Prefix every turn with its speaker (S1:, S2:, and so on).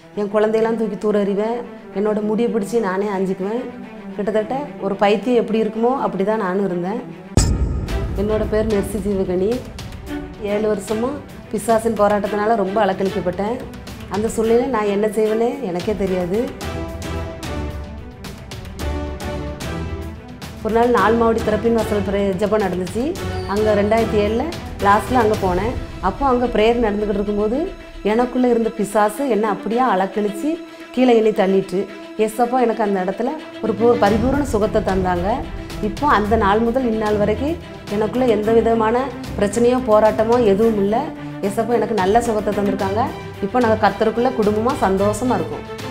S1: என் குழந்தையெல்லாம் தூக்கி தூர எறிவேன் என்னோட முடியை பிடிச்சி நானே அஞ்சுக்குவேன் கிட்டத்தட்ட ஒரு பைத்தியம் எப்படி இருக்குமோ அப்படி தான் நானும் இருந்தேன் என்னோட பேர் மெர்சி ஜீவகணி ஏழு வருஷமாக பிசாசின் போராட்டத்தினால ரொம்ப அலக்களிக்கப்பட்டேன் அந்த சூழ்நிலையில் நான் என்ன செய்வேனே எனக்கே தெரியாது ஒரு நாள் நாலு மாவடி திறப்பின் வாசல் ப்ரே ஜெபம் நடந்துச்சு அங்கே ரெண்டாயிரத்தி ஏழில் லாஸ்ட்டில் அங்கே போனேன் அப்போ அங்கே ப்ரேயர் நடந்துக்கிட்டு இருக்கும்போது எனக்குள்ளே இருந்த பிசாசு என்னை அப்படியே அலக்கழித்து கீழே எண்ணி தள்ளிட்டு எஸ்ஸப்போ எனக்கு அந்த இடத்துல ஒரு பூ பரிபூர்ண சுகத்தை தந்தாங்க இப்போ அந்த நாள் முதல் இந்நாள் வரைக்கும் எனக்குள்ளே எந்த விதமான பிரச்சனையோ போராட்டமோ எதுவும் இல்லை எஸ்ஸப்போ எனக்கு நல்ல சுகத்தை தந்திருக்காங்க இப்போ நாங்கள் கர்த்தருக்குள்ளே குடும்பமாக சந்தோஷமாக இருக்கோம்